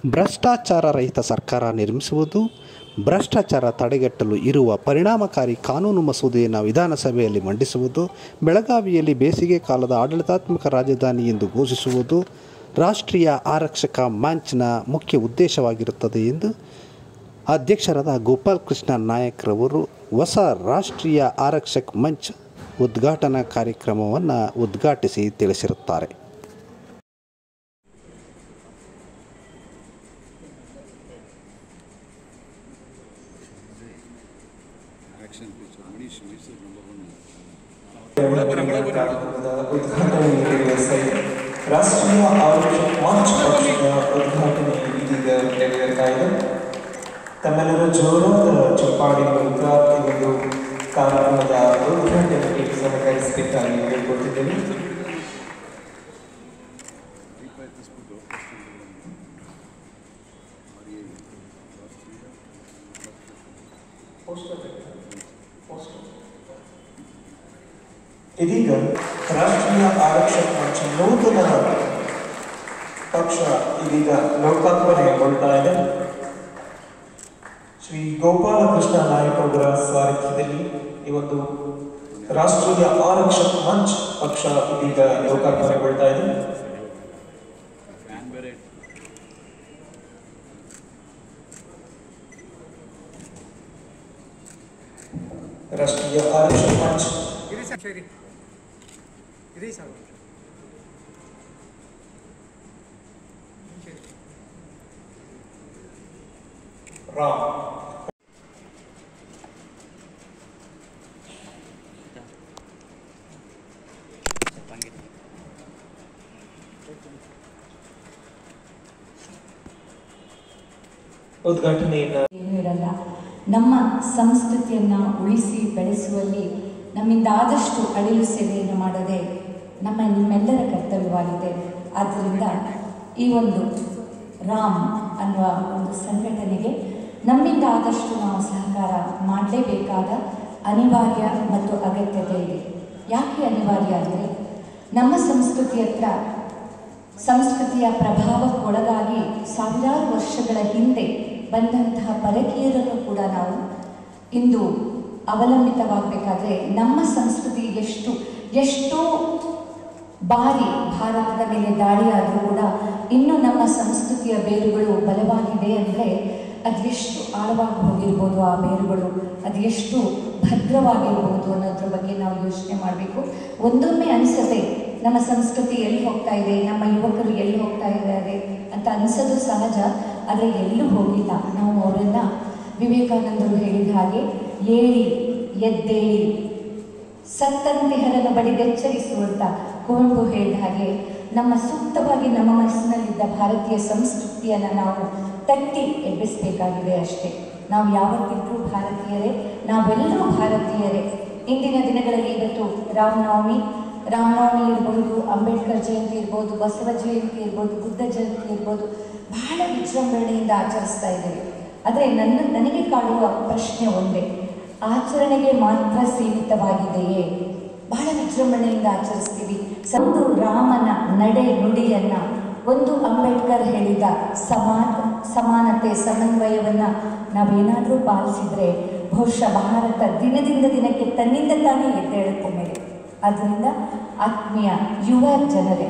ಭ್ರಷ್ಟಾಚಾರ ರಹಿತ ಸರ್ಕಾರ ನಿರ್ಮಿಸುವುದು ಭ್ರಷ್ಟಾಚಾರ ತಡೆಗಟ್ಟಲು ಇರುವ ಪರಿಣಾಮಕಾರಿ ಕಾನೂನು ಮಸೂದೆಯನ್ನು ವಿಧಾನಸಭೆಯಲ್ಲಿ ಮಂಡಿಸುವುದು ಬೆಳಗಾವಿಯಲ್ಲಿ ಬೇಸಿಗೆ ಕಾಲದ ಆಡಳಿತಾತ್ಮಕ ರಾಜಧಾನಿ ಎಂದು ಘೋಷಿಸುವುದು ರಾಷ್ಟ್ರೀಯ ಆರಕ್ಷಕ ಮಂಚ್ನ ಮುಖ್ಯ ಉದ್ದೇಶವಾಗಿರುತ್ತದೆ ಎಂದು ಅಧ್ಯಕ್ಷರಾದ ಗೋಪಾಲ್ ಕೃಷ್ಣ ನಾಯಕ್ರವರು ಹೊಸ ರಾಷ್ಟ್ರೀಯ ಆರಕ್ಷಕ್ ಮಂಚ್ ಉದ್ಘಾಟನಾ ಕಾರ್ಯಕ್ರಮವನ್ನು ಉದ್ಘಾಟಿಸಿ ತಿಳಿಸಿರುತ್ತಾರೆ ಕಾರ್ಯಕ್ರಮದ ಉದ್ಘಾಟನೆ ನೆರವೇರಿಸ್ತಾ ಇದೆ ರಾಷ್ಟ್ರೀಯ ಆರೋಗ್ಯ ಮಂಚ್ ಪಕ್ಷದ ಉದ್ಘಾಟನೆ ಇದೀಗ ನೆರವೇರ್ತಾ ಇದೆ ತಮ್ಮೆಲ್ಲರ ಜೋರಾದ ಚಪ್ಪಾಡಿ ಮೂಲಕ ಈ ಒಂದು ಕಾರ್ಯಕ್ರಮದ ಉದ್ಘಾಟನೆಗೆ ಸಹಕರಿಸಬೇಕಾಗಿ ಕೇಳ್ಕೊಳ್ತಿದ್ದೇನೆ ಇದೀಗ ರಾಷ್ಟ್ರೀಯ ಆರಕ್ಷಕ ಮಂಚ ನೂತನ ಪಕ್ಷ ಇದೀಗ ಲೋಕಾರ್ಪಣೆಗೊಳ್ತಾ ಇದೆ ಶ್ರೀ ಗೋಪಾಲಕೃಷ್ಣ ನಾಯಕ್ ಅವರ ಸಾರಥ್ಯದಲ್ಲಿ ಈ ಒಂದು ರಾಷ್ಟ್ರೀಯ ಆರಕ್ಷಕ ಮಂಚ್ ಪಕ್ಷ ಇದೀಗ ಲೋಕಾರ್ಪಣೆಗೊಳ್ತಾ ಇದೆ ರಾಷ್ಟ್ರೀಯ ಆರಕ್ಷಕ ಮಂಚ್ ಇರಿ ಸರ್ ಸರಿ ಇರಿ ಸರ್ ರಾಮ್ ಉದ್ಘಾಟನೆಯಿಂದ ಏನೂ ಇರಲ್ಲ ನಮ್ಮ ಸಂಸ್ಕೃತಿಯನ್ನು ಉಳಿಸಿ ಬೆಳೆಸುವಲ್ಲಿ ನಮ್ಮಿಂದ ಆದಷ್ಟು ಅಳಿಲು ಸೇವೆಯನ್ನು ಮಾಡದೆ ನಮ್ಮ ನಿಮ್ಮೆಲ್ಲರ ಕರ್ತವ್ಯವಾಗಿದೆ ಆದ್ದರಿಂದ ಈ ಒಂದು ರಾಮ್ ಅನ್ನುವ ಒಂದು ಸಂಘಟನೆಗೆ ನಮ್ಮಿಂದ ಆದಷ್ಟು ನಾವು ಸಹಕಾರ ಮಾಡಲೇಬೇಕಾದ ಅನಿವಾರ್ಯ ಮತ್ತು ಅಗತ್ಯತೆ ಇದೆ ಯಾಕೆ ಅನಿವಾರ್ಯ ಅಂದರೆ ನಮ್ಮ ಸಂಸ್ಕೃತಿ ಹತ್ರ ಸಂಸ್ಕೃತಿಯ ಪ್ರಭಾವಕ್ಕೊಳಗಾಗಿ ಸಾವಿರಾರು ವರ್ಷಗಳ ಹಿಂದೆ ಬಂದಂತಹ ಪರಕೀಯರನ್ನು ಕೂಡ ನಾವು ಇಂದು ಅವಲಂಬಿತವಾಗಬೇಕಾದ್ರೆ ನಮ್ಮ ಸಂಸ್ಕೃತಿ ಎಷ್ಟು ಎಷ್ಟೋ ಬಾರಿ ಭಾರತದ ಮೇಲೆ ದಾಳಿಯಾದರೂ ಕೂಡ ಇನ್ನು ನಮ್ಮ ಸಂಸ್ಕೃತಿಯ ಬೇರುಗಳು ಬಲವಾಗಿದೆ ಅಂದರೆ ಅದೆಷ್ಟು ಆಳವಾಗಿ ಹೋಗಿರ್ಬೋದು ಆ ಬೇರುಗಳು ಅದೆಷ್ಟು ಭದ್ರವಾಗಿರ್ಬೋದು ಅನ್ನೋದ್ರ ಬಗ್ಗೆ ನಾವು ಯೋಚನೆ ಮಾಡಬೇಕು ಒಂದೊಮ್ಮೆ ಅನಿಸದೆ ನಮ್ಮ ಸಂಸ್ಕೃತಿ ಎಲ್ಲಿ ಹೋಗ್ತಾ ಇದೆ ನಮ್ಮ ಯುವಕರು ಎಲ್ಲಿ ಹೋಗ್ತಾ ಇದ್ದಾರೆ ಅಂತ ಅನಿಸೋದು ಸಹಜ ಆದರೆ ಎಲ್ಲೂ ಹೋಗಿಲ್ಲ ನಾವು ಅವರನ್ನು ವಿವೇಕಾನಂದರು ಹೇಳಿದ ಹಾಗೆ ಏಳಿ ಎದ್ದೇಳಿ ಸತ್ತಂತೆ ಹರನ ಬಡಿದೆಚ್ಚರಿಸುವಂತ ಕುವೆಂಪು ಹೇಳಿದ ಹಾಗೆ ನಮ್ಮ ಸೂಕ್ತವಾಗಿ ನಮ್ಮ ಮನಸ್ಸಿನಲ್ಲಿದ್ದ ಭಾರತೀಯ ಸಂಸ್ಕೃತಿಯನ್ನು ನಾವು ತಟ್ಟಿ ಎಬ್ಬಿಸಬೇಕಾಗಿದೆ ಅಷ್ಟೇ ನಾವು ಯಾವತ್ತಿದ್ರೂ ಭಾರತೀಯರೇ ನಾವೆಲ್ಲರೂ ಭಾರತೀಯರೇ ಇಂದಿನ ದಿನಗಳಲ್ಲಿ ಇವತ್ತು ರಾಮನವಮಿ ರಾಮನವಮಿ ಇರ್ಬೋದು ಅಂಬೇಡ್ಕರ್ ಜಯಂತಿ ಇರ್ಬೋದು ಬಸವ ಜಯಂತಿ ಇರ್ಬೋದು ಬುದ್ಧ ಜಯಂತಿ ಇರ್ಬೋದು ಬಹಳ ವಿಜೃಂಭಣೆಯಿಂದ ಆಚರಿಸ್ತಾ ಇದ್ದೇವೆ ಆದರೆ ನನ್ನ ನನಗೆ ಕಾಡುವ ಪ್ರಶ್ನೆ ಒಂದೇ ಆಚರಣೆಗೆ ಮಾತ್ರ ಸೀಮಿತವಾಗಿದೆಯೇ ಬಹಳ ವಿಜೃಂಭಣೆಯಿಂದ ಆಚರಿಸ್ತೀವಿ ಒಂದು ರಾಮನ ನಡೆ ನುಡಿಯನ್ನ ಒಂದು ಅಂಬೇಡ್ಕರ್ ಹೇಳಿದ ಸಮಾನ ಸಮಾನತೆ ಸಮನ್ವಯವನ್ನ ನಾವೇನಾದರೂ ಪಾಲಿಸಿದ್ರೆ ಬಹುಶಃ ಭಾರತ ದಿನದಿಂದ ದಿನಕ್ಕೆ ತನ್ನಿಂದ ತಾನೇ ಎದ್ದೇಳುತ್ತೆ ಮೇಲೆ ಆದ್ದರಿಂದ ಆತ್ಮೀಯ ಯುವ ಜನರೇ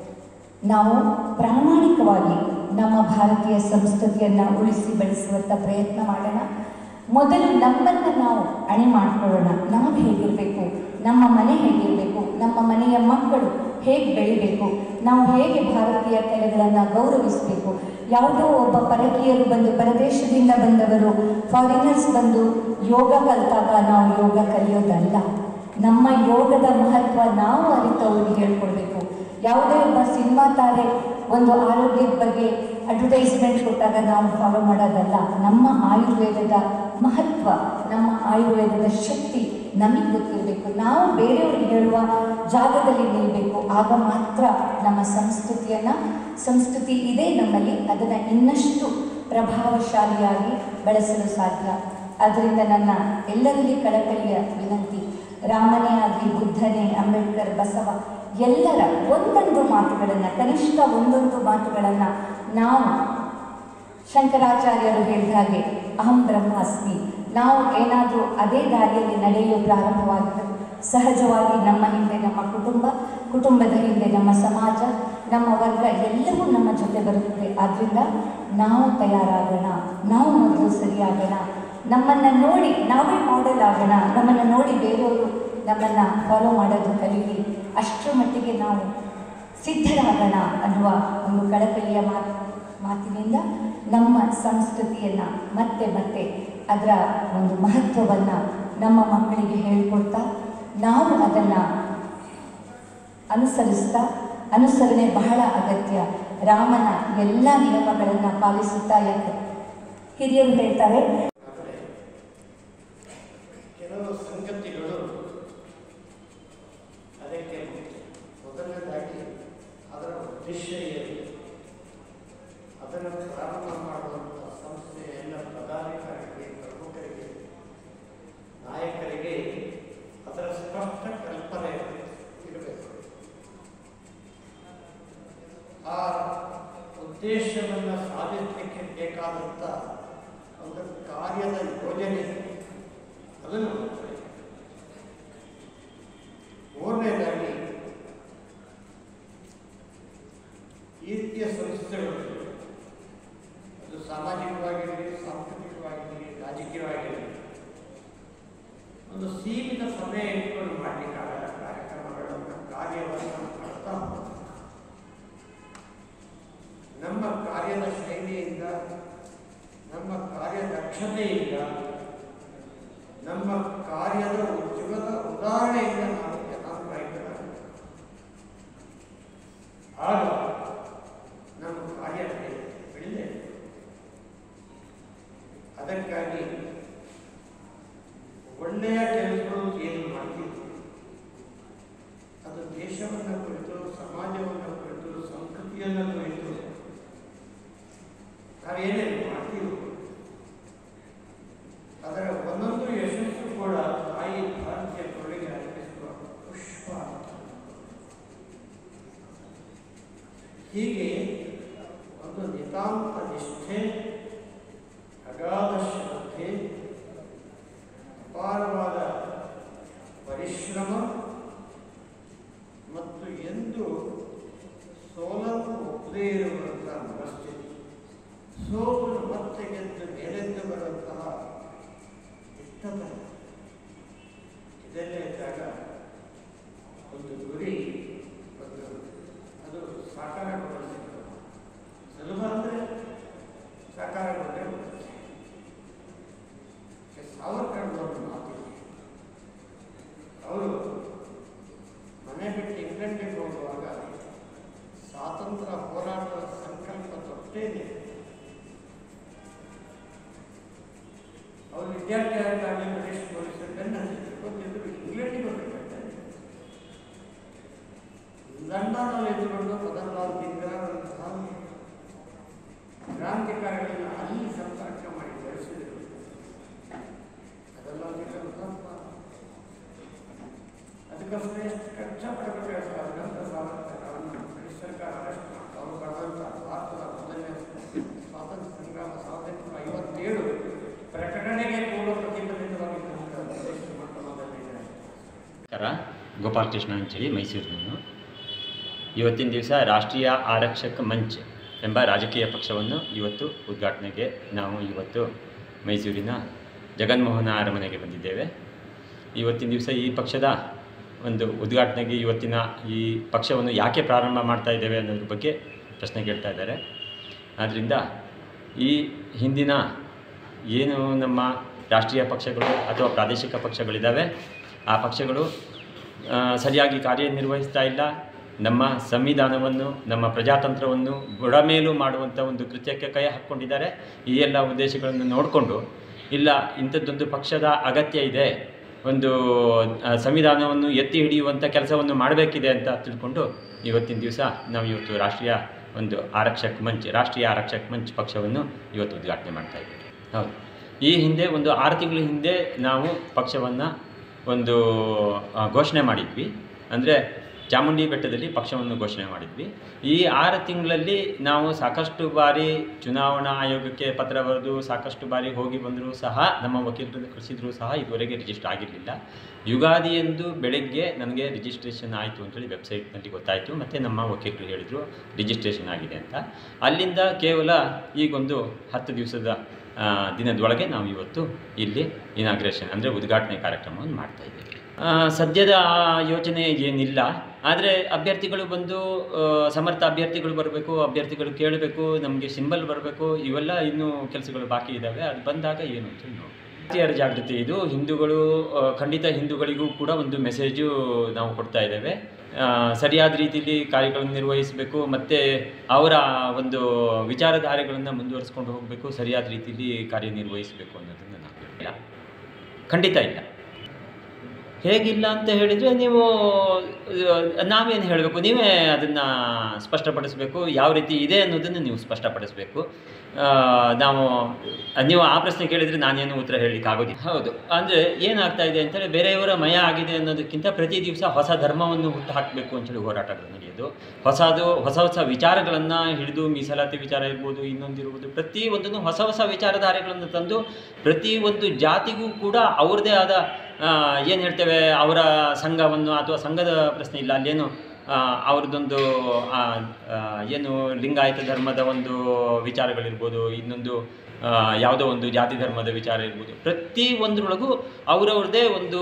ನಾವು ಪ್ರಾಮಾಣಿಕವಾಗಿ ನಮ್ಮ ಭಾರತೀಯ ಸಂಸ್ಕೃತಿಯನ್ನು ಉಳಿಸಿ ಬೆಳೆಸುವಂಥ ಪ್ರಯತ್ನ ಮಾಡೋಣ ಮೊದಲು ನಮ್ಮನ್ನು ನಾವು ಅಣಿ ಮಾಡ್ಕೊಳ್ಳೋಣ ನಾವು ಹೇಗಿರಬೇಕು ನಮ್ಮ ಮನೆ ಹೇಗಿರಬೇಕು ನಮ್ಮ ಮನೆಯ ಮಕ್ಕಳು ಹೇಗೆ ಬೆಳಿಬೇಕು ನಾವು ಹೇಗೆ ಭಾರತೀಯ ಕಲೆಗಳನ್ನು ಗೌರವಿಸಬೇಕು ಯಾವುದೋ ಒಬ್ಬ ಪರಕೀಯರು ಬಂದು ಪರದೇಶದಿಂದ ಬಂದವರು ಫಾರಿನರ್ಸ್ ಬಂದು ಯೋಗ ಕಲಿತಾಗ ನಾವು ಯೋಗ ಕಲಿಯೋದಲ್ಲ ನಮ್ಮ ಯೋಗದ ಮಹತ್ವ ನಾವು ಅರಿತು ಅವ್ರಿಗೆ ಹೇಳ್ಕೊಡ್ಬೇಕು ಯಾವುದೇ ಒಬ್ಬ ಸಿನಿಮಾ ತಾರೆ ಒಂದು ಆರೋಗ್ಯದ ಬಗ್ಗೆ ಅಡ್ವರ್ಟೈಸ್ಮೆಂಟ್ ಕೊಟ್ಟಾಗ ನಾವು ಫಾಲೋ ಮಾಡೋದಲ್ಲ ನಮ್ಮ ಆಯುರ್ವೇದದ ಮಹತ್ವ ನಮ್ಮ ಆಯುರ್ವೇದದ ಶಕ್ತಿ ನಮಗೆ ಗೊತ್ತಿರಬೇಕು ನಾವು ಬೇರೆಯವ್ರಿಗೆ ಹೇಳುವ ಜಾಗದಲ್ಲಿ ನಿಲ್ಲಬೇಕು ಆಗ ಮಾತ್ರ ನಮ್ಮ ಸಂಸ್ಕೃತಿಯನ್ನು ಸಂಸ್ಕೃತಿ ಇದೆ ನಮ್ಮಲ್ಲಿ ಅದನ್ನು ಇನ್ನಷ್ಟು ಪ್ರಭಾವಶಾಲಿಯಾಗಿ ಬೆಳೆಸಲು ಸಾಧ್ಯ ಆದ್ದರಿಂದ ನನ್ನ ಎಲ್ಲರಲ್ಲಿ ಕಳಕಳಿಯ ವಿನಂತಿ ರಾಮನೇ ಆಗಲಿ ಬುದ್ಧನೇ ಅಂಬೇಡ್ಕರ್ ಬಸವ ಎಲ್ಲರ ಒಂದೊಂದು ಮಾತುಗಳನ್ನು ಕನಿಷ್ಠ ಒಂದೊಂದು ಮಾತುಗಳನ್ನು ನಾವು ಶಂಕರಾಚಾರ್ಯರು ಹೇಳಿದ ಹಾಗೆ ಅಹಂ ಬ್ರಹ್ಮಾಸ್ಮಿ ನಾವು ಏನಾದರೂ ಅದೇ ದಾರಿಯಲ್ಲಿ ನಡೆಯಲು ಪ್ರಾರಂಭವಾಗಿದೆ ಸಹಜವಾಗಿ ನಮ್ಮ ಹಿಂದೆ ನಮ್ಮ ಕುಟುಂಬ ಕುಟುಂಬದ ಹಿಂದೆ ನಮ್ಮ ಸಮಾಜ ನಮ್ಮ ವರ್ಗ ಎಲ್ಲವೂ ನಮ್ಮ ಜೊತೆ ಬರುತ್ತದೆ ಆದ್ದರಿಂದ ನಾವು ತಯಾರಾಗೋಣ ನಾವು ಮೊದಲು ಸರಿಯಾಗೋಣ ನಮ್ಮನ್ನು ನೋಡಿ ನಾವೇ ಮಾಡೆಲ್ ಆಗೋಣ ನಮ್ಮನ್ನು ನೋಡಿ ಬೇರೆಯವರು ನಮ್ಮನ್ನು ಫಾಲೋ ಮಾಡೋದು ಕಲೀಲಿ ಅಷ್ಟರ ಮಟ್ಟಿಗೆ ನಾವು ಸಿದ್ಧರಾಗೋಣ ಅನ್ನುವ ಒಂದು ಕಳಕಳಿಯ ಮಾತು ಮಾತಿನಿಂದ ನಮ್ಮ ಸಂಸ್ಕೃತಿಯನ್ನು ಮತ್ತೆ ಮತ್ತೆ ಅದರ ಒಂದು ಮಹತ್ವವನ್ನು ನಮ್ಮ ಮಕ್ಕಳಿಗೆ ಹೇಳಿಕೊಡ್ತಾ ನಾವು ಅದನ್ನು ಅನುಸರಿಸ್ತಾ ಅನುಸರಣೆ ಬಹಳ ಅಗತ್ಯ ರಾಮನ ಎಲ್ಲ ನಿಯಮಗಳನ್ನು ಪಾಲಿಸುತ್ತಾ ಯಾಕೆ ಹಿರಿಯರು ಹೇಳ್ತಾರೆ ಕೆಲವು ಸಂಗತಿಗಳು ಅದಕ್ಕೆ ಮುಖ್ಯ ಮೊದಲನೇದಾಗಿ ಅದರ ಉದ್ದೇಶ ಏನು ಅದನ್ನು ಪ್ರಾರಂಭ ಮಾಡುವಂಥ ಸಂಸ್ಥೆಯ ಎಲ್ಲ ಪದಾಧಿಕಾರಿಗೆ ಪ್ರಮುಖರಿಗೆ ನಾಯಕರಿಗೆ ಅದರ ಸ್ಪಷ್ಟ ಕಲ್ಪನೆ ಇರಬೇಕು ಆ ಉದ್ದೇಶವನ್ನು ಸಾಧಿಸಲಿಕ್ಕೆ ಬೇಕಾದಂಥ ಒಂದು ಕಾರ್ಯದ ಯೋಜನೆ ಅದನ್ನು ಮಾಡ್ತಾರೆ. ಮೂರನೇದಾಗಿ ಈ ರೀತಿಯ ಸಂಸ್ಥೆಗಳು ಅದು ಸಾಮಾಜಿಕವಾಗಿರಲಿ ಸಾಂಸ್ಕೃತಿಕವಾಗಿರಲಿ ರಾಜಕೀಯವಾಗಿರಲಿ ಒಂದು ಸೀಮಿತ ಸಮಯ ಇಟ್ಕೊಂಡು ಮಾಡಲಿಕ್ಕಾಗಲ್ಲ ಕಾರ್ಯಕ್ರಮಗಳನ್ನು ಕಾರ್ಯವನ್ನು ಮಾಡ್ತಾ ಹೋಗ್ತಾರೆ. ನಮ್ಮ ಕಾರ್ಯದ ಶೈಲಿಯಿಂದ ನಮ್ಮ ಕಾರ್ಯದಕ್ಷತೆಯಿಂದ ನಮ್ಮ ಕಾರ್ಯದ ಉದ್ಯೋಗದ ಉದಾಹರಣೆಯಿಂದ ನಾವು ಜನಾಂಗರಾಯಿತರಾಗಬೇಕು ಆಗ ನಮ್ಮ ಕಾರ್ಯ ಬೆಳೆದೇ ಅದಕ್ಕಾಗಿ ಒಳ್ಳೆಯ ಕೆಲಸಗಳು ಏನು ಮಾಡ್ತೀವಿ ಅದು ದೇಶವನ್ನು ಕುರಿತು ಸಮಾಜವನ್ನು ಕುರಿತು ಸಂಸ್ಕೃತಿಯನ್ನು ಕುರಿತು ನಾವೇನೇನು ಮಾಡ್ತೀವಿ ಅದರ ಒಂದೊಂದು ಯಶಸ್ಸು ಕೂಡ ತಾಯಿ ಭಾರತೀಯ ಕೊಡುಗೆ ಅರ್ಪಿಸುವ ಪುಷ್ಪ ಹೀಗೆ ಒಂದು ನಿತಾಂತ ನಿಷ್ಠೆ ಅಗಾಧ ಶ್ರದ್ಧೆ ಅಪಾರವಾದ ಪರಿಶ್ರಮ ಮತ್ತು ಎಂದು ಸೋಲನ್ನು ಒಪ್ಪದೇ ಇರುವಂತಹ ಮನಸ್ಥಿತಿ ಸೋಲು ಮತ್ತೆ ಗೆದ್ದು ಮೇಲೆದ್ದು ಬರುವಂತಹ ಇಷ್ಟದ ಇದೆಲ್ಲ ಇದ್ದಾಗ ಒಂದು ಗುರಿ ಒಂದು ಅದು ಸಾಕಾರಗೊಳಿಸಿತ್ತು ಸುಲಭ ಅಂದರೆ ಸಾಕಾರಗೊಂಡೇ ಬರುತ್ತೆ ಸಾವರ್ಕರ್ ಒಂದು ಮಾತಿದೆ ಅವರು ಮನೆ ಬಿಟ್ಟು ಇಂಗ್ಲೆಂಡಿಗೆ ಹೋಗುವಾಗ ಸ್ವಾತಂತ್ರ್ಯ ಹೋರಾಟದ ಸಂಕಲ್ಪ ತೊಟ್ಟೇನೆ ಅವರು ವಿದ್ಯಾರ್ಥಿ ಆಗಿದ್ದಾಗ ಬ್ರಿಟಿಷ್ ಪೊಲೀಸರು ಬೆನ್ನ ಹತ್ತಿದ್ರು ಗೊತ್ತಿದ್ರು ಇಂಗ್ಲೆಂಡಿಗೆ ಹೋಗ್ಬೇಕಾಗ್ತದೆ ಲಂಡನ್ನಲ್ಲಿ ಇದ್ದುಕೊಂಡು ಮದನ್ಲಾಲ್ ದಿಂಗ್ರಾರಂತಹ ಕ್ರಾಂತಿಕಾರಿಗಳನ್ನು ಅಲ್ಲಿ ಸಂಪರ್ಕ ಮಾಡಿ ಬೆಳೆಸಿದರು ಅದೆಲ್ಲ ಅವರಿಗೆ ತಪ್ಪ ಅದಕ್ಕೋಸ್ಕರ ಎಷ್ಟು ಕಷ್ಟಪಡಬೇಕಾಗ್ತದೆ ಅದ ನಂತರ ಸ್ವಾತಂತ್ರ್ಯವನ್ನು ಬ್ರಿಟಿಷ್ ಸರ್ಕಾರ ಅರೆಸ್ಟ್ ಮಾಡ್ತಾ ಅವರು ಬರೆದಂಥ ಭಾರತದ ಮೊದಲನೇ ಸ್ವಾತಂತ್ರ್ಯ ಸಂಗ್ರಾಮ ಸಾವಿರದ ಎಂಟುನೂರ ಐವತ್ತೇಳು ಪ್ರಕಟಣೆಗೆ ಪೂರ್ವ ಪ್ರತಿಬಂಧಿತವಾಗಿದ್ದಂಥ ದೇಶದ ಮೊಟ್ಟ ಮೊದಲನೇ ನಮಸ್ಕಾರ ಗೋಪಾಲ್ ಕೃಷ್ಣ ಅಂತೇಳಿ ಮೈಸೂರು ನಾನು ಇವತ್ತಿನ ದಿವಸ ರಾಷ್ಟ್ರೀಯ ಆರಕ್ಷಕ ಮಂಚ್ ಎಂಬ ರಾಜಕೀಯ ಪಕ್ಷವನ್ನು ಇವತ್ತು ಉದ್ಘಾಟನೆಗೆ ನಾವು ಇವತ್ತು ಮೈಸೂರಿನ ಜಗನ್ಮೋಹನ ಅರಮನೆಗೆ ಬಂದಿದ್ದೇವೆ ಇವತ್ತಿನ ದಿವಸ ಈ ಪಕ್ಷದ ಒಂದು ಉದ್ಘಾಟನೆಗೆ ಇವತ್ತಿನ ಈ ಪಕ್ಷವನ್ನು ಯಾಕೆ ಪ್ರಾರಂಭ ಮಾಡ್ತಾ ಇದ್ದೇವೆ ಅನ್ನೋದ್ರ ಬಗ್ಗೆ ಪ್ರಶ್ನೆ ಕೇಳ್ತಾ ಇದ್ದಾರೆ ಆದ್ದರಿಂದ ಈ ಹಿಂದಿನ ಏನು ನಮ್ಮ ರಾಷ್ಟ್ರೀಯ ಪಕ್ಷಗಳು ಅಥವಾ ಪ್ರಾದೇಶಿಕ ಪಕ್ಷಗಳಿದ್ದಾವೆ ಆ ಪಕ್ಷಗಳು ಆ, ಸರಿಯಾಗಿ ಕಾರ್ಯನಿರ್ವಹಿಸ್ತಾ ಇಲ್ಲ ನಮ್ಮ ಸಂವಿಧಾನವನ್ನು ನಮ್ಮ ಪ್ರಜಾತಂತ್ರವನ್ನು ಬುಡಮೇಲು ಮಾಡುವಂಥ ಒಂದು ಕೃತ್ಯಕ್ಕೆ ಕೈ ಹಾಕ್ಕೊಂಡಿದ್ದಾರೆ ಈ ಎಲ್ಲ ಉದ್ದೇಶಗಳನ್ನು ನೋಡಿಕೊಂಡು ಇಲ್ಲ ಇಂಥದ್ದೊಂದು ಪಕ್ಷದ ಅಗತ್ಯ ಇದೆ ಒಂದು ಆ, ಸಂವಿಧಾನವನ್ನು ಎತ್ತಿ ಹಿಡಿಯುವಂಥ ಕೆಲಸವನ್ನು ಮಾಡಬೇಕಿದೆ ಅಂತ ತಿಳ್ಕೊಂಡು ಇವತ್ತಿನ ದಿವಸ ನಾವು ಇವತ್ತು ರಾಷ್ಟ್ರೀಯ ಒಂದು ಆರಕ್ಷಕ್ ಮಂಚ್ ರಾಷ್ಟ್ರೀಯ ಆರಕ್ಷಕ್ ಮಂಚ್ ಪಕ್ಷವನ್ನು ಇವತ್ತು ಉದ್ಘಾಟನೆ ಮಾಡ್ತಾ ಇದ್ದೀವಿ ಹೌದು ಈ ಹಿಂದೆ ಒಂದು ಆರು ತಿಂಗಳ ಹಿಂದೆ ನಾವು ಪಕ್ಷವನ್ನು ಒಂದು ಆ, ಘೋಷಣೆ ಮಾಡಿದ್ವಿ ಅಂದರೆ ಚಾಮುಂಡಿ ಬೆಟ್ಟದಲ್ಲಿ ಪಕ್ಷವನ್ನು ಘೋಷಣೆ ಮಾಡಿದ್ವಿ ಈ ಆರು ತಿಂಗಳಲ್ಲಿ ನಾವು ಸಾಕಷ್ಟು ಬಾರಿ ಚುನಾವಣಾ ಆಯೋಗಕ್ಕೆ ಪತ್ರ ಬರೆದು ಸಾಕಷ್ಟು ಬಾರಿ ಹೋಗಿ ಬಂದರೂ ಸಹ ನಮ್ಮ ವಕೀಲರನ್ನು ಕಳಿಸಿದ್ರು ಸಹ ಇದುವರೆಗೆ ರಿಜಿಸ್ಟರ್ ಆಗಿರಲಿಲ್ಲ ಯುಗಾದಿಯಂದು ಬೆಳಗ್ಗೆ ನನಗೆ ರಿಜಿಸ್ಟ್ರೇಷನ್ ಆಯಿತು ಅಂತೇಳಿ ವೆಬ್ಸೈಟ್ನಲ್ಲಿ ಗೊತ್ತಾಯಿತು ಮತ್ತು ನಮ್ಮ ವಕೀಲರು ಹೇಳಿದರು ರಿಜಿಸ್ಟ್ರೇಷನ್ ಆಗಿದೆ ಅಂತ ಅಲ್ಲಿಂದ ಕೇವಲ ಈಗೊಂದು ಹತ್ತು ದಿವಸದ ಆ, ದಿನದೊಳಗೆ ನಾವು ಇವತ್ತು ಇಲ್ಲಿ ಇನಾಗ್ರೇಷನ್ ಅಂದರೆ ಉದ್ಘಾಟನೆ ಕಾರ್ಯಕ್ರಮವನ್ನು ಮಾಡ್ತಾ ಇದ್ದೀವಿ ಆ, ಸದ್ಯದ ಆ ಯೋಚನೆ ಏನಿಲ್ಲ ಆದರೆ ಅಭ್ಯರ್ಥಿಗಳು ಬಂದು ಆ, ಸಮರ್ಥ ಅಭ್ಯರ್ಥಿಗಳು ಬರಬೇಕು ಅಭ್ಯರ್ಥಿಗಳು ಕೇಳಬೇಕು ನಮಗೆ ಸಿಂಬಲ್ ಬರಬೇಕು ಇವೆಲ್ಲ ಇನ್ನೂ ಕೆಲಸಗಳು ಬಾಕಿ ಇದ್ದಾವೆ ಅದು ಬಂದಾಗ ಏನು ಅಂತ ನೋಡಿ ಭಾರತೀಯರ ಜಾಗೃತಿ ಇದು ಹಿಂದೂಗಳು ಆ, ಖಂಡಿತ ಹಿಂದೂಗಳಿಗೂ ಕೂಡ ಒಂದು ಮೆಸೇಜು ನಾವು ಕೊಡ್ತಾ ಇದ್ದೇವೆ ಆ, ಸರಿಯಾದ ರೀತಿಯಲ್ಲಿ ಕಾರ್ಯಗಳನ್ನು ನಿರ್ವಹಿಸಬೇಕು ಮತ್ತು ಅವರ ಒಂದು ವಿಚಾರಧಾರೆಗಳನ್ನು ಮುಂದುವರಿಸ್ಕೊಂಡು ಹೋಗಬೇಕು ಸರಿಯಾದ ರೀತಿಯಲ್ಲಿ ಕಾರ್ಯನಿರ್ವಹಿಸಬೇಕು ಅನ್ನೋದನ್ನು ನಾವು ಇಲ್ಲ ಖಂಡಿತ ಇಲ್ಲ ಹೇಗಿಲ್ಲ ಅಂತ ಹೇಳಿದರೆ ನೀವು ಆ, ನಾವೇನು ಹೇಳಬೇಕು ನೀವೇ ಅದನ್ನು ಸ್ಪಷ್ಟಪಡಿಸಬೇಕು ಯಾವ ರೀತಿ ಇದೆ ಅನ್ನೋದನ್ನು ನೀವು ಸ್ಪಷ್ಟಪಡಿಸಬೇಕು ಆ, ನಾವು ನೀವು ಆ ಪ್ರಶ್ನೆ ಕೇಳಿದರೆ ನಾನೇನು ಉತ್ತರ ಹೇಳಲಿಕ್ಕೆ ಆಗೋದಿಲ್ಲ ಹೌದು ಅಂದರೆ ಏನಾಗ್ತಾ ಇದೆ ಅಂತೇಳಿ ಬೇರೆಯವರ ಮಯ ಆಗಿದೆ ಅನ್ನೋದಕ್ಕಿಂತ ಪ್ರತಿ ದಿವಸ ಹೊಸ ಧರ್ಮವನ್ನು ಹುಟ್ಟು ಹಾಕಬೇಕು ಅಂತೇಳಿ ಹೋರಾಟಗಳು ನಡೆಯೋದು ಹೊಸದು ಹೊಸ ಹೊಸ ವಿಚಾರಗಳನ್ನು ಹಿಡಿದು ಮೀಸಲಾತಿ ವಿಚಾರ ಇರ್ಬೋದು ಇನ್ನೊಂದಿರ್ಬೋದು ಪ್ರತಿ ಒಂದನ್ನು ಹೊಸ ಹೊಸ ವಿಚಾರಧಾರೆಗಳನ್ನು ತಂದು ಪ್ರತಿ ಒಂದು ಜಾತಿಗೂ ಕೂಡ ಅವ್ರದ್ದೇ ಆದ ಏನು ಹೇಳ್ತೇವೆ ಅವರ ಸಂಘವನ್ನು ಅಥವಾ ಸಂಘದ ಪ್ರಶ್ನೆ ಇಲ್ಲ ಅಲ್ಲೇನು ಆ, ಅವ್ರದ್ದೊಂದು ಆ, ಆ, ಏನು ಲಿಂಗಾಯತ ಧರ್ಮದ ಒಂದು ವಿಚಾರಗಳಿರ್ಬೋದು ಇನ್ನೊಂದು ಆ, ಯಾವುದೋ ಒಂದು ಜಾತಿ ಧರ್ಮದ ವಿಚಾರ ಇರ್ಬೋದು ಪ್ರತಿ ಒಂದರೊಳಗೂ ಅವರವ್ರದ್ದೇ ಒಂದು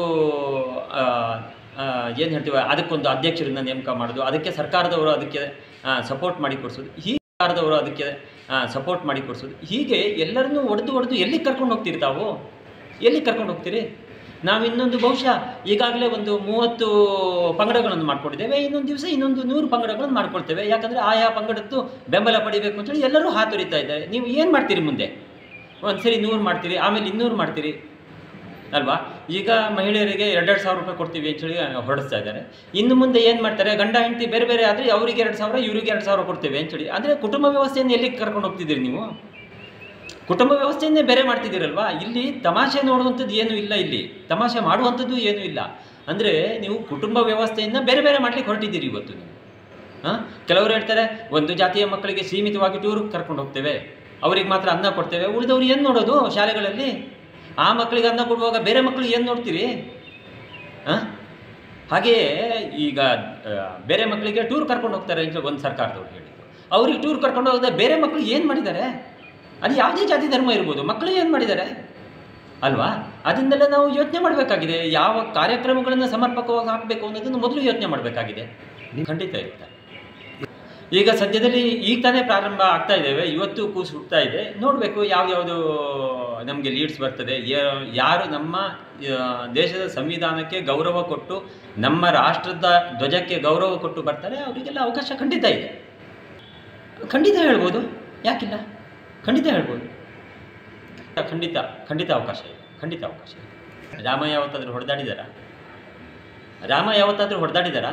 ಏನು ಹೇಳ್ತೀವಿ ಅದಕ್ಕೊಂದು ಅಧ್ಯಕ್ಷರನ್ನ ನೇಮಕ ಮಾಡೋದು ಅದಕ್ಕೆ ಸರ್ಕಾರದವರು ಅದಕ್ಕೆ ಸಪೋರ್ಟ್ ಮಾಡಿ ಕೊಡಿಸೋದು ಹೀಗೆ ಸರ್ಕಾರದವರು ಅದಕ್ಕೆ ಸಪೋರ್ಟ್ ಮಾಡಿ ಕೊಡಿಸೋದು ಹೀಗೆ ಎಲ್ಲರನ್ನೂ ಒಡೆದು ಒಡೆದು ಎಲ್ಲಿಗೆ ಕರ್ಕೊಂಡು ಹೋಗ್ತೀರಿ ತಾವು ಎಲ್ಲಿಗೆ ಕರ್ಕೊಂಡು ಹೋಗ್ತೀರಿ ನಾವು ಇನ್ನೊಂದು ಬಹುಶಃ ಈಗಾಗಲೇ ಒಂದು ಮೂವತ್ತು ಪಂಗಡಗಳನ್ನು ಮಾಡ್ಕೊಂಡಿದ್ದೇವೆ ಇನ್ನೊಂದು ದಿವಸ ಇನ್ನೊಂದು ನೂರು ಪಂಗಡಗಳನ್ನು ಮಾಡ್ಕೊಳ್ತೇವೆ ಯಾಕಂದರೆ ಆಯಾ ಪಂಗಡದ್ದು ಬೆಂಬಲ ಪಡಿಬೇಕು ಅಂತೇಳಿ ಎಲ್ಲರೂ ಹಾತೊರಿತಾ ಇದ್ದಾರೆ ನೀವು ಏನು ಮಾಡ್ತೀರಿ ಮುಂದೆ ಒಂದು ಸರಿ ನೂರು ಮಾಡ್ತೀರಿ ಆಮೇಲೆ ಇನ್ನೂರು ಮಾಡ್ತೀರಿ ಅಲ್ವಾ ಈಗ ಮಹಿಳೆಯರಿಗೆ ಎರಡೆರಡು ಸಾವಿರ ರೂಪಾಯಿ ಕೊಡ್ತೀವಿ ಅಂತೇಳಿ ಹೊರಡಿಸ್ತಾ ಇದ್ದಾರೆ ಇನ್ನು ಮುಂದೆ ಏನು ಮಾಡ್ತಾರೆ ಗಂಡ ಹೆಂಡತಿ ಬೇರೆ ಬೇರೆ ಆದರೆ ಅವರಿಗೆ ಎರಡು ಸಾವಿರ ಇವರಿಗೆ ಎರಡು ಸಾವಿರ ಕೊಡ್ತೇವೆ ಅಂತೇಳಿ ಅಂದರೆ ಕುಟುಂಬ ವ್ಯವಸ್ಥೆಯನ್ನು ಎಲ್ಲಿಗೆ ಕರ್ಕೊಂಡು ಹೋಗ್ತಿದ್ದೀರಿ ನೀವು ಕುಟುಂಬ ವ್ಯವಸ್ಥೆಯನ್ನೇ ಬೇರೆ ಮಾಡ್ತಿದ್ದೀರಲ್ವಾ ಇಲ್ಲಿ ತಮಾಷೆ ನೋಡುವಂಥದ್ದು ಏನೂ ಇಲ್ಲ ಇಲ್ಲಿ ತಮಾಷೆ ಮಾಡುವಂಥದ್ದು ಏನೂ ಇಲ್ಲ ಅಂದರೆ ನೀವು ಕುಟುಂಬ ವ್ಯವಸ್ಥೆಯನ್ನು ಬೇರೆ ಬೇರೆ ಮಾಡ್ಲಿಕ್ಕೆ ಹೊರಟಿದ್ದೀರಿ ಇವತ್ತು ನೀವು ಹಾಂ ಕೆಲವರು ಹೇಳ್ತಾರೆ ಒಂದು ಜಾತಿಯ ಮಕ್ಕಳಿಗೆ ಸೀಮಿತವಾಗಿ ಟೂರ್ ಕರ್ಕೊಂಡು ಹೋಗ್ತೇವೆ ಅವ್ರಿಗೆ ಮಾತ್ರ ಅನ್ನ ಕೊಡ್ತೇವೆ ಉಳಿದವ್ರು ಏನು ನೋಡೋದು ಶಾಲೆಗಳಲ್ಲಿ ಆ ಮಕ್ಕಳಿಗೆ ಅನ್ನ ಕೊಡುವಾಗ ಬೇರೆ ಮಕ್ಕಳಿಗೆ ಏನು ನೋಡ್ತೀರಿ ಹಾಂ ಹಾಗೆಯೇ ಈಗ ಆ, ಬೇರೆ ಮಕ್ಕಳಿಗೆ ಟೂರ್ ಕರ್ಕೊಂಡು ಹೋಗ್ತಾರೆ ಅಂತ ಒಂದು ಸರ್ಕಾರದವ್ರು ಹೇಳಿದ್ರು ಅವ್ರಿಗೆ ಟೂರ್ ಕರ್ಕೊಂಡು ಹೋಗದೆ ಬೇರೆ ಮಕ್ಕಳು ಏನು ಮಾಡಿದ್ದಾರೆ ಅದು ಯಾವುದೇ ಜಾತಿ ಧರ್ಮ ಇರ್ಬೋದು ಮಕ್ಕಳು ಏನು ಮಾಡಿದ್ದಾರೆ ಅಲ್ವಾ ಅದನ್ನೆಲ್ಲ ನಾವು ಯೋಚನೆ ಮಾಡಬೇಕಾಗಿದೆ ಯಾವ ಕಾರ್ಯಕ್ರಮಗಳನ್ನು ಸಮರ್ಪಕವಾಗಿ ಹಾಕಬೇಕು ಅನ್ನೋದನ್ನು ಮೊದಲು ಯೋಚನೆ ಮಾಡಬೇಕಾಗಿದೆ ಖಂಡಿತ ಇರ್ತಾರೆ ಈಗ ಸದ್ಯದಲ್ಲಿ ಈಗ ತಾನೇ ಪ್ರಾರಂಭ ಆಗ್ತಾ ಇದ್ದೇವೆ ಇವತ್ತು ಕೂಸು ಹುಡ್ತಾ ಇದೆ ನೋಡಬೇಕು ಯಾವ್ಯಾವುದು ನಮಗೆ ಲೀಡ್ಸ್ ಬರ್ತದೆ ಯಾ- ಯಾರು ನಮ್ಮ ಆ, ದೇಶದ ಸಂವಿಧಾನಕ್ಕೆ ಗೌರವ ಕೊಟ್ಟು ನಮ್ಮ ರಾಷ್ಟ್ರದ ಧ್ವಜಕ್ಕೆ ಗೌರವ ಕೊಟ್ಟು ಬರ್ತಾರೆ ಅವರಿಗೆಲ್ಲ ಅವಕಾಶ ಖಂಡಿತ ಇದೆ ಖಂಡಿತ ಹೇಳ್ಬೋದು ಯಾಕಿಲ್ಲ ಖಂಡಿತ ಹೇಳ್ಬೋದು ಖಂಡಿತ ಖಂಡಿತ ಅವಕಾಶ ಇದೆ ಖಂಡಿತ ಅವಕಾಶ ಇದೆ ರಾಮ ಯಾವತ್ತಾದರೂ ಹೊಡೆದಾಡಿದಾರ ರಾಮ ಯಾವತ್ತಾದರೂ ಹೊಡೆದಾಡಿದಾರಾ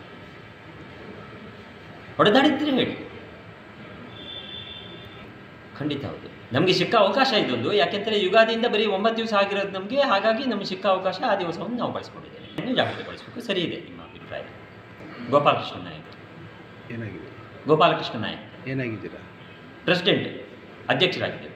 ಹೊಡೆದಾಡಿದ್ರೆ ಹೇಳಿ ಖಂಡಿತ ಹೌದು ನಮಗೆ ಸಿಕ್ಕ ಅವಕಾಶ ಇದೊಂದು ಯಾಕೆಂದರೆ ಯುಗಾದಿಯಿಂದ ಬರೀ ಒಂಬತ್ತು ದಿವಸ ಆಗಿರೋದು ನಮಗೆ ಹಾಗಾಗಿ ನಮಗೆ ಸಿಕ್ಕ ಅವಕಾಶ ಆ ದಿವಸವನ್ನು ನಾವು ಬಳಸ್ಕೊಂಡಿದ್ದೇವೆ ಇನ್ನೂ ಜಾಗೃತಿಗೊಳಿಸಬೇಕು ಸರಿ ಇದೆ ನಿಮ್ಮ ಅಭಿಪ್ರಾಯ ಗೋಪಾಲಕೃಷ್ಣ ನಾಯಕ್ ಏನಾಗಿದೆ ಗೋಪಾಲಕೃಷ್ಣ ನಾಯಕ್ ಏನಾಗಿದ್ದೀರಾ ಪ್ರೆಸಿಡೆಂಟ್ ಅಧ್ಯಕ್ಷರಾಗಿದ್ದೇವೆ